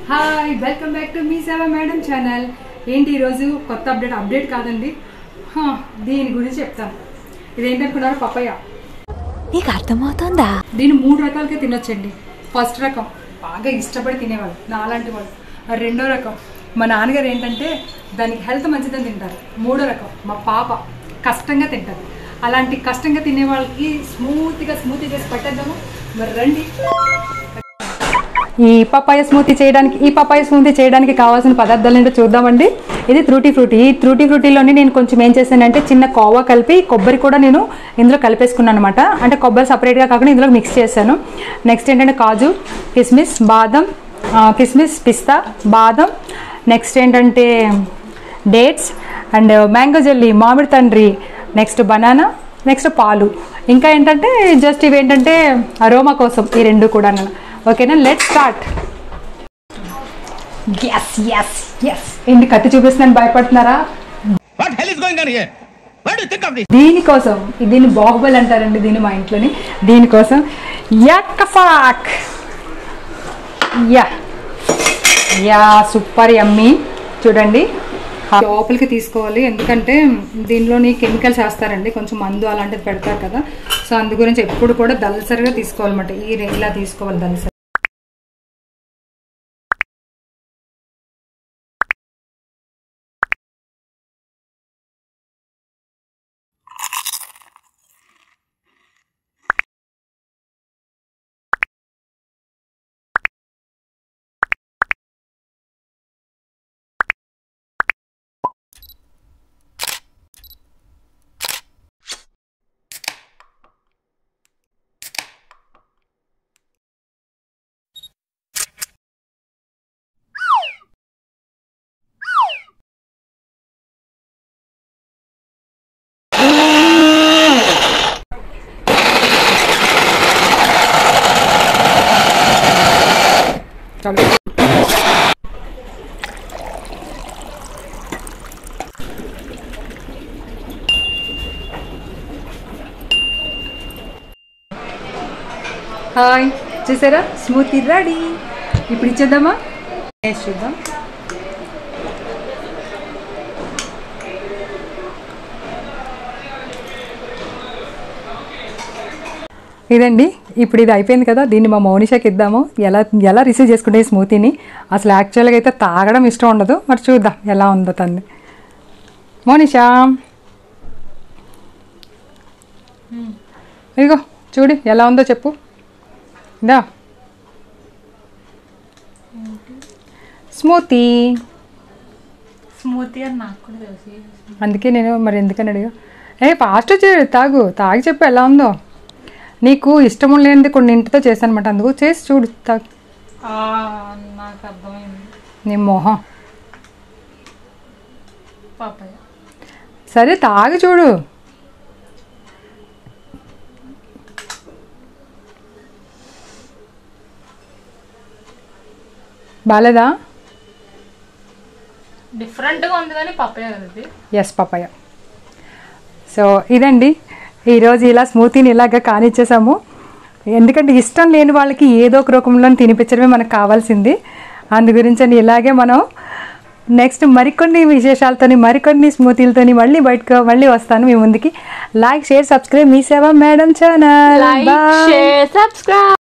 Hi welcome back to మీ సేవ madam channel ఏంటి ఈరోజు కొత్త అప్డేట్ అప్డేట్ కాదండి హా, దీని గురించి చెప్తాను ఇదేంటనుకున్నారు పప్పయ్య నీకు అర్థమవుతుందా దీన్ని మూడు రకాలుగా తినొచ్చండి ఫస్ట్ రకం బాగా ఇష్టపడి తినేవాళ్ళు నాలాంటి వాళ్ళు ఆ రెండో రకం మా నాన్నగారు ఏంటంటే దానికి హెల్త్ మంచిదని తింటారు మూడో రకం మా పాప కష్టంగా తింటారు అలాంటి కష్టంగా తినే వాళ్ళకి స్మూత్గా స్మూతీ చేసి పట్టేద్దాము మరి రండి ఈ పప్పాయ స్మూతీ చేయడానికి ఈ పప్పాయ స్మూతీ చేయడానికి కావాల్సిన పదార్థాలు ఏంటో చూద్దామండి ఇది త్రూటీ ఫ్రూటీ ఈ త్రూటీ ఫ్రూటీలోని నేను కొంచెం ఏం చేశానంటే చిన్న కోవా కలిపి కొబ్బరి కూడా నేను ఇందులో కలిపేసుకున్నాను అనమాట అంటే కొబ్బరి సపరేట్గా కాకుండా ఇందులో మిక్స్ చేశాను నెక్స్ట్ ఏంటంటే కాజు కిస్మిస్ బాదం ఆ, కిస్మిస్ పిస్తా బాదం నెక్స్ట్ ఏంటంటే డేట్స్ అండ్ మ్యాంగో జెల్లీ మామిడి తండ్రి నెక్స్ట్ బనానా నెక్స్ట్ పాలు ఇంకా ఏంటంటే జస్ట్ ఇవి ఏంటంటే అరోమా కోసం ఈ రెండు కూడా ఓకేనా let start yes yes yes ఏంటి కత్తి చూపిస్తున్నాను భయపడుతున్నారా What hell is going on here? What do you think of this? దీనికోసం దీన్ని బాహుబలి అంటారండి దీని మా ఇంట్లోని దీనికోసం యక్కఫాక్ యా యా సూపర్ యమ్మీ చూడండి లోపలికి తీసుకోవాలి ఎందుకంటే దీనిలోని కెమికల్స్ వేస్తారండి కొంచెం మందు అలాంటిది పెడతారు కదా సో అందు గురించి ఎప్పుడు కూడా దళసరిగా తీసుకోవాలన్నమాట ఈ రే- ఇలా తీసుకోవాలి దళసరి చాలు హాయ్ చూసారా స్మూతీ రెడీ ఇప్పుడు ఇచ్చేద్దామా టేస్ట్ చూద్దాం ఇదండి ఇప్పుడు ఇది అయిపోయింది కదా దీన్ని మా మౌనిషాకి ఇద్దాము ఎలా ఎలా రిసీవ్ చేసుకుంటే ఈ స్మూతీని అసలు యాక్చువల్గా అయితే తాగడం ఇష్టం ఉండదు మరి చూద్దాం ఎలా ఉందో తన్ని మౌనిషా ఇదిగో చూడు ఎలా ఉందో చెప్పు దా స్మూతీ స్మూతీ అని నాకు కూడా తెలుసు అందుకే నేను మరి ఎందుకని అడిగా ఏ ఫాస్ట్ చేడు తాగు తాగి చెప్పు ఎలా ఉందో నీకు ఇష్టం లేనిది కొన్ని ఇంటితో చేశాను అనమాట అందుకు చేసి చూడు తాగు నాకు అర్థమైంది నీ మొహం పాపయ్య సరే తాగి చూడు బాలేదా డిఫరెంట్గా ఉంది కానీ పప్పయ్య కదా ఇది ఎస్ పపాయ సో ఇదండి ఈరోజు ఇలా స్మూతీని ఇలాగ కానిచ్చేసాము ఎందుకంటే ఇష్టం లేని వాళ్ళకి ఏదో ఒక రూపంలో తినిపించడమే మనకు కావాల్సింది అందు గురించి అని ఇలాగే మనం నెక్స్ట్ మరికొన్ని విశేషాలతోని మరికొన్ని స్మూతీలతోని మళ్ళీ బయటకు మళ్ళీ వస్తాను మీ ముందుకి లైక్ షేర్ సబ్స్క్రైబ్ మీ సేవ madam channel like share subscribe